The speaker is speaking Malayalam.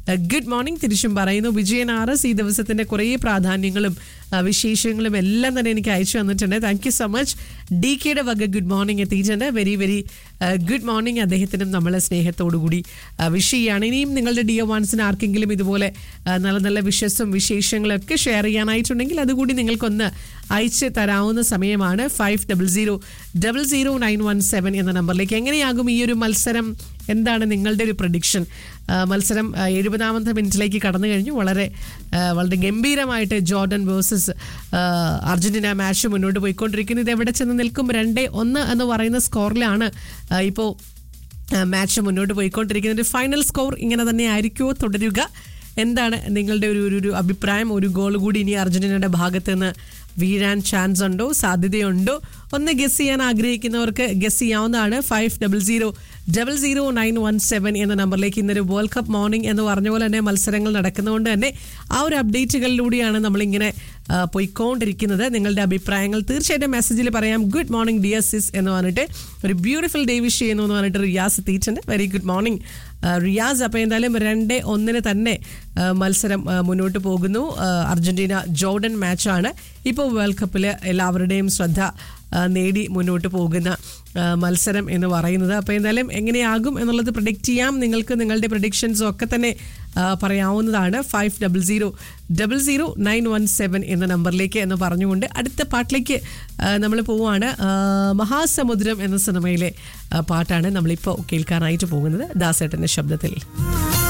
ഗുഡ് മോർണിംഗ് തിരിച്ചും പറയുന്നു വിജയൻ ആർ എസ് ഈ ദിവസത്തിന്റെ കുറേ പ്രാധാന്യങ്ങളും ആ, വിശേഷങ്ങളും എല്ലാം തന്നെ എനിക്ക് അയച്ചു തന്നിട്ടുണ്ട് thank you so much D കെയുടെ വക ഗുഡ് മോർണിംഗ് എത്തിയിട്ടുണ്ട് വെരി വെരി ഗുഡ് മോർണിംഗ് അദ്ദേഹത്തിനും നമ്മൾ സ്നേഹത്തോടുകൂടി വിഷ് ചെയ്യുകയാണ് ഇനിയും നിങ്ങളുടെ ഡിയോ വൺസിന് ആർക്കെങ്കിലും ഇതുപോലെ ആ, നല്ല നല്ല വിഷസും വിശേഷങ്ങളൊക്കെ ഷെയർ ചെയ്യാനായിട്ടുണ്ടെങ്കിൽ അതുകൂടി നിങ്ങൾക്കൊന്ന് അയച്ച് തരാവുന്ന സമയമാണ് five double zero double zero nine one seven എന്ന നമ്പറിലേക്ക് എങ്ങനെയാകും ഈ ഒരു മത്സരം എന്താണ് നിങ്ങളുടെ ഒരു പ്രഡിക്ഷൻ മത്സരം ആ, എഴുപതാമത്തെ മിനിറ്റിലേക്ക് കടന്നു കഴിഞ്ഞു വളരെ ആ, വളരെ ഗംഭീരമായിട്ട് ജോർഡൻ വേഴ്സസ് അർജന്റീന മാച്ച് മുന്നോട്ട് പോയിക്കൊണ്ടിരിക്കുന്നു ഇത് എവിടെ ചെന്ന് നിൽക്കും രണ്ടേ ഒന്ന് എന്ന് പറയുന്ന സ്കോറിലാണ് ഇപ്പോൾ മാച്ച് മുന്നോട്ട് പോയിക്കൊണ്ടിരിക്കുന്നത് ഒരു ഫൈനൽ സ്കോർ ഇങ്ങനെ തന്നെ ആയിരിക്കുമോ തുടരുക എന്താണ് നിങ്ങളുടെ ഒരു ഒരു- ഒരു അഭിപ്രായം ഒരു ഗോൾ കൂടി ഇനി അർജന്റീനയുടെ ഭാഗത്ത് നിന്ന് വീഴാൻ ചാൻസ് ഉണ്ടോ സാധ്യതയുണ്ടോ ഒന്ന് ഗസ് ചെയ്യാൻ ആഗ്രഹിക്കുന്നവർക്ക് ഗസ് ചെയ്യാവുന്നതാണ് five double zero double zero nine one seven എന്ന നമ്പറിലേക്ക് ഇന്നൊരു വേൾഡ് കപ്പ് മോർണിംഗ് എന്ന് പറഞ്ഞ പോലെ തന്നെ മത്സരങ്ങൾ നടക്കുന്നതുകൊണ്ട് തന്നെ ആ ഒരു അപ്ഡേറ്റുകളിലൂടെയാണ് നമ്മളിങ്ങനെ ആ, പോയിക്കൊണ്ടിരിക്കുന്നത് നിങ്ങളുടെ അഭിപ്രായങ്ങൾ തീർച്ചയായിട്ടും മെസ്സേജിൽ പറയാം ഗുഡ് മോർണിംഗ് ഡിയർ സിസ് എന്ന് പറഞ്ഞിട്ട് ഒരു ബ്യൂട്ടിഫുൾ ഡേ വിഷ് ചെയ്യുന്നു എന്ന് പറഞ്ഞിട്ട് റിയാസ് എത്തിയിട്ടുണ്ട് വെരി ഗുഡ് മോർണിംഗ് റിയാസ് അപ്പോൾ എന്തായാലും രണ്ട് ഒന്നിന് തന്നെ ആ, മത്സരം ആ, മുന്നോട്ട് പോകുന്നു ആ, അർജന്റീന ജോർഡൻ മാച്ചാണ് ഇപ്പോൾ വേൾഡ് കപ്പിൽ എല്ലാവരുടെയും ശ്രദ്ധ ആ, നേടി മുന്നോട്ട് പോകുന്ന ആ, മത്സരം എന്ന് പറയുന്നത് അപ്പോൾ എന്തായാലും എങ്ങനെയാകും എന്നുള്ളത് പ്രഡിക്റ്റ് ചെയ്യാം നിങ്ങൾക്ക് നിങ്ങളുടെ പ്രഡിക്ഷൻസും ഒക്കെ തന്നെ ആ, പറയാവുന്നതാണ് five double zero double zero nine one seven എന്ന നമ്പറിലേക്ക് എന്ന് പറഞ്ഞുകൊണ്ട് അടുത്ത പാട്ടിലേക്ക് നമ്മൾ പോവുകയാണ് ആ, മഹാസമുദ്രം എന്ന സിനിമയിലെ ആ, പാട്ടാണ് നമ്മളിപ്പോൾ കേൾക്കാനായിട്ട് പോകുന്നത് ദാസേട്ടൻ്റെ ശബ്ദത്തിൽ